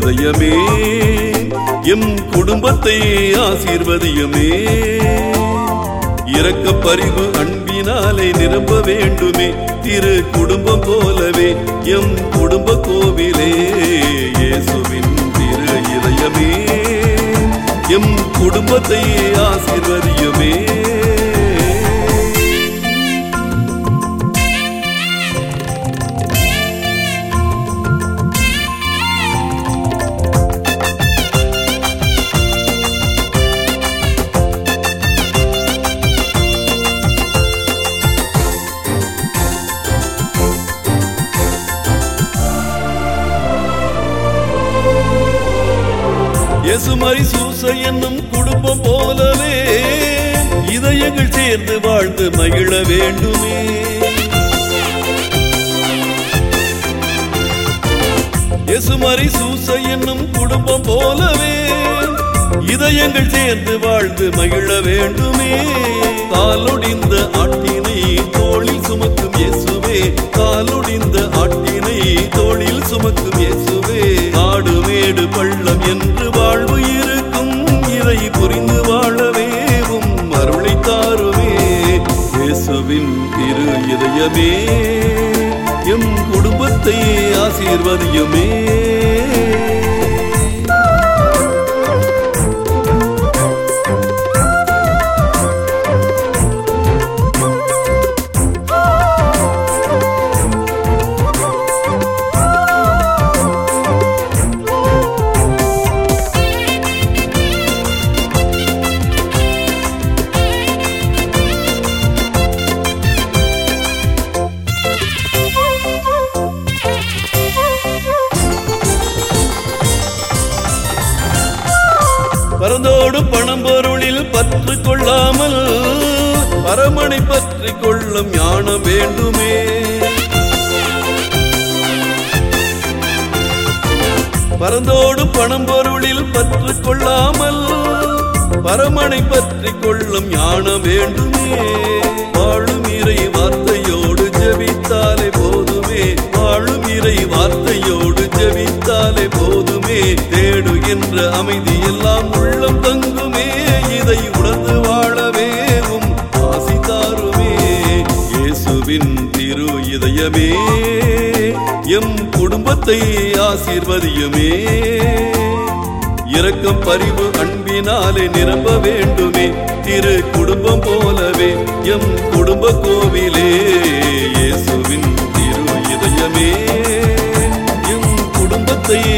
இதயமே எம் குடும்பத்தை ஆசீர்வதியுமே இரக்க பரிவு அன்பினாலே நிரம்ப வேண்டுமே திரு குடும்பம் போலவே எம் குடும்ப கோவிலே இயேசுவின் திரு இதயமே எம் குடும்பத்தை ஆசீர்வதியுமே இயேசுமரி சூச என்னும் குடும்பம் போலவே இதயங்கள் சேர்ந்து வாழ்ந்து மகிழ வேண்டுமே இயேசுமரி சூச என்னும் குடும்பம் போலவே இதயங்கள் சேர்ந்து வாழ்ந்து மகிழ வேண்டுமே காலொடிந்த ஆட்டினை தோளில் சுமக்கும் இயேசுவே காலொடிந்த ஆட்டினை தோளில் சுமக்கும் இயேசுவே காடு மேடு பள்ளம் என்று வாழ்வு இருக்கும் இதை புரிந்து வாழவேவும் அருளை தாருமே இயேசுவின் திரு இதயமே எம் குடும்பத்தை ஆசீர்வதியுமே பரந்தோடு பணம் பொருளில் பற்று கொள்ளாமல் பரமனை பற்றி கொள்ளும் ஞானம் வேண்டுமே பரந்தோடு பணம் பொருளில் பற்று கொள்ளாமல் பரமனை பற்றி கொள்ளும் ஞானம் வேண்டுமே வாழும் இறை வார்த்தையோடு ஜெபித்தாலே போதுமே வாழும் இறை வார்த்தையோடு ஜெபித்தாலே போதுமே தேடுகின்ற அமைதி எல்லாம் உள்ளம் தங்குமே இதை உணர்ந்து வாழவேவும் ஆசி தாருமே இயேசுவின் திரு இதயமே எம் குடும்பத்தை ஆசீர்வதியுமே இரக்கம் பரிவு அன்பினாலே நிரம்ப வேண்டுமே திரு குடும்பம் போலவே எம் குடும்ப கோவிலே இயேசுவின் திரு இதயமே எம் குடும்பத்தை